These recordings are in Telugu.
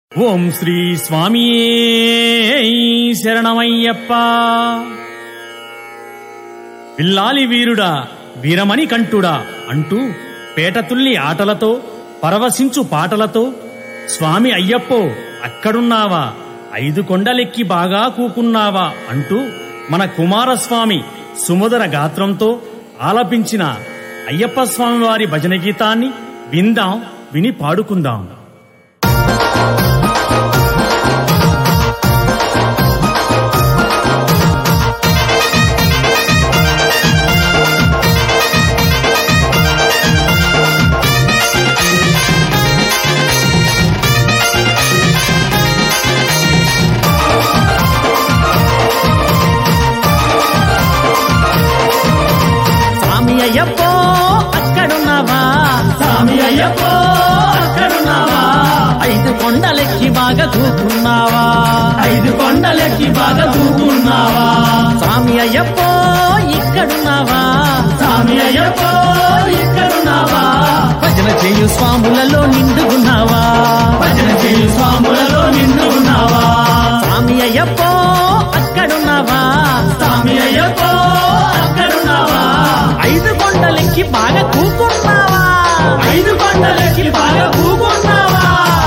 ఓం శ్రీ స్వామియే శరణమయ్యప్ప పిల్లాలి వీరుడా వీరమణి కంఠుడా అంటూ పేటతుల్లి ఆటలతో పరవశించు పాటలతో స్వామి అయ్యప్పో అక్కడున్నావా ఐదు కొండలెక్కి బాగా కూకున్నావా అంటూ మన కుమారస్వామి సుమధుర గాత్రంతో ఆలపించిన అయ్యప్ప స్వామి వారి భజన గీతాన్ని విందాం విని పాడుకుందాం స్వామి అయ్యప్పో అక్కడున్నావా స్వామి అయ్యప్పో అక్కడున్నావా ఐదు కొండలెక్కి బాగా కూకున్నావా ఐదు కొండలెక్కి బాగా దూకున్నావా స్వామి అయ్యప్పో ఇక్కడున్నావా స్వామి అయ్యప్పో ఇక్కడున్నావా భజన చేయు స్వాములలో నిండుకున్నావా భజన చేయు స్వాములలో నిండుకున్నావా స్వామి అయ్యప్పో అక్కడున్నావా స్వామి అయ్యప్పో అక్కడున్నావా ఐదు కొండలెక్కి బాగా కూకున్నావా ఐదు కొండలెక్కి బాగా కూకున్నావా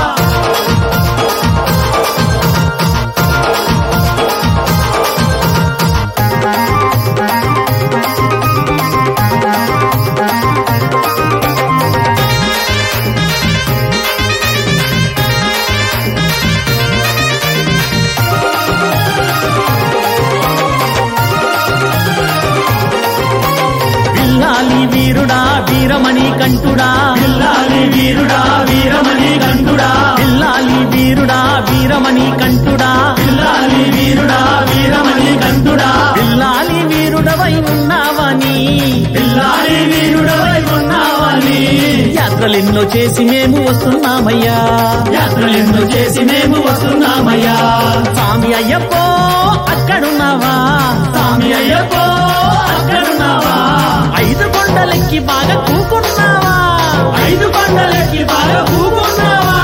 పిల్లాలి వీరుడా వీరమణి కంఠుడా పిల్లాలి వీరుడా వీరమణి కంఠుడా పిల్లాలి వీరుడా వీరమణి కంఠుడా పిల్లాలి వీరుడా వీరమణి కంఠుడా పిల్లాలి వీరుడవై ఉన్నావని పిల్లాలి వీరుడవై ఉన్నావని యాత్రలెన్నో చేసి మేము వస్తున్నామయ్యా యాత్రలెన్నో చేసి మేము వస్తున్నామయ్యా స్వామి అయ్యప్పో అక్కడున్నావా స్వామి అయ్యప్పో అక్కడున్నావా ఐదు కొండలెక్కి బాగా కూకున్నావా ఐదు కొండలెక్కి బాగా కూకున్నావా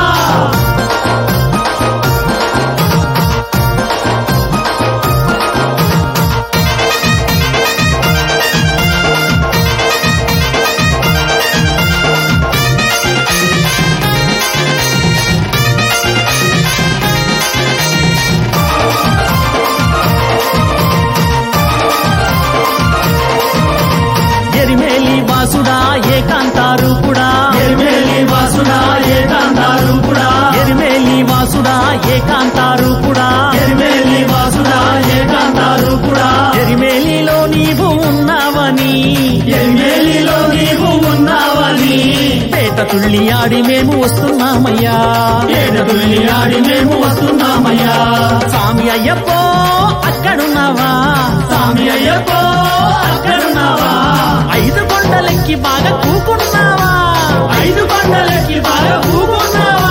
ఎరిమేలి వాసుడా ఏకాంత రూపుడా ఎరిమేలి వాసుడా ఏకాంత రూపుడా ఎరిమేలి వాసుడా ఏకాంత రూపుడా ఎరిమేలి వాసుడా ఏకాంత రూపుడా ఎరిమేలిలో నీవు ఉన్నావని ఎరిమేలిలో నీవు ఉన్నావని పేట తుళ్ళి ఆడి మేము వస్తున్నామయ్యా ఏడతుల్లి ఆడి మేము వస్తున్నామయ్యా స్వామి అయ్యప్పో అక్కడున్నావా స్వామి అయ్యప్పో అక్కడున్నావా ఐదు కొండలెక్కి బాగా కూకున్నావా ఐదు కొండలకి బాగా ఊగున్నావా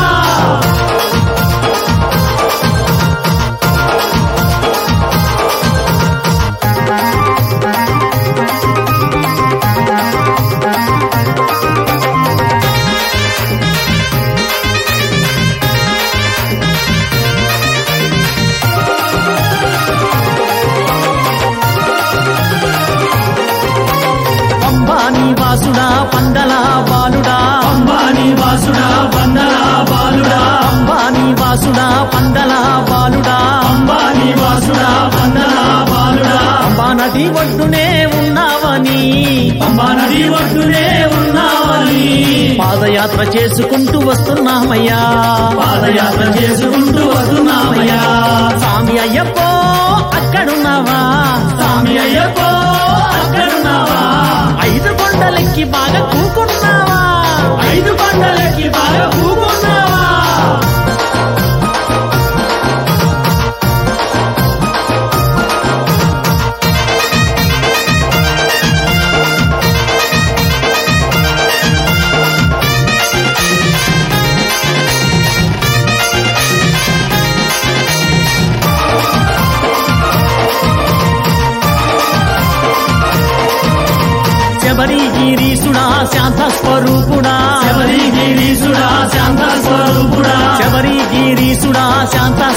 అంబానీ వాసుడా పందల బాలుడా అంబాని వాసుడా వందల బాలుడా అంబానీ వాసుడా పందల బాలుడా అంబాని వాసుడా వందల బాలుడా అంబా నది ఒడ్డునే ఉన్నావని అంబా నది ఒడ్డునే ఉన్నావని పాదయాత్ర చేసుకుంటూ వస్తున్నామయ్యా పాదయాత్ర చేసుకుంటూ వస్తున్నామయ్యా స్వామి అయ్యప్పో అక్కడున్నావా స్వామి అయ్యప్పో అక్కడున్నావా ఐదు కొండలెక్కి బాగా కూకున్నావా ఐదు కొండలకి బాగా ఊగున్నావా శబరిగిరీసుడా శాంత స్వరూపుడా శబరిగిరీశుడా శాంత స్వరూపుడా శబరిగిరీసు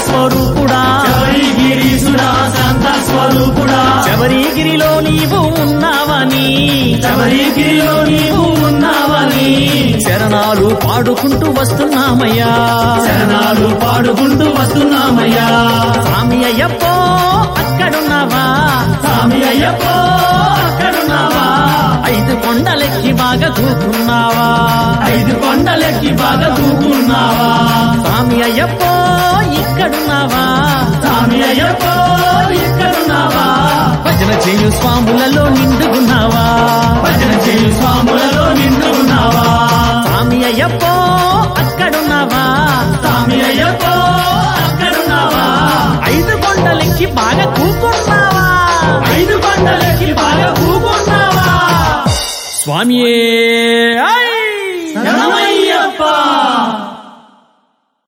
స్వరూపుడా శబరిగిరీసుడా శాంత స్వరూపుడా శబరిగిరిలో నీవు ఉన్నావని శబరిగిరిలో నీవు ఉన్నావని శరణాలు పాడుకుంటూ వస్తున్నామయ్యా శరణాలు పాడుకుంటూ వస్తున్నామయ్యా స్వామి అయ్యప్పో అక్కడున్నావా స్వామి అయ్యప్పో అక్కడున్నావా ఐదు కొండలెక్కి బాగా కూకున్నావా ఐదు కొండలెక్కి బాగా కూకున్నావా స్వామి అయ్యప్పో ఇక్కడున్నావా స్వామి అయ్యప్పో ఇక్కడున్నావా భజన చేయు స్వాములలో నిండుకున్నావా భజన చేయు స్వాములలో నిండుకున్నావా స్వామి అయ్యప్పో అక్కడున్నావా స్వామి అయ్యప్పో అక్కడున్నావా ఐదు కొండలెక్కి బాగా కూకున్నావా ఐదు కొండలెక్కి బాగా కూకున్నావా స్వామియే ఐ! శరణమయ్యప్ప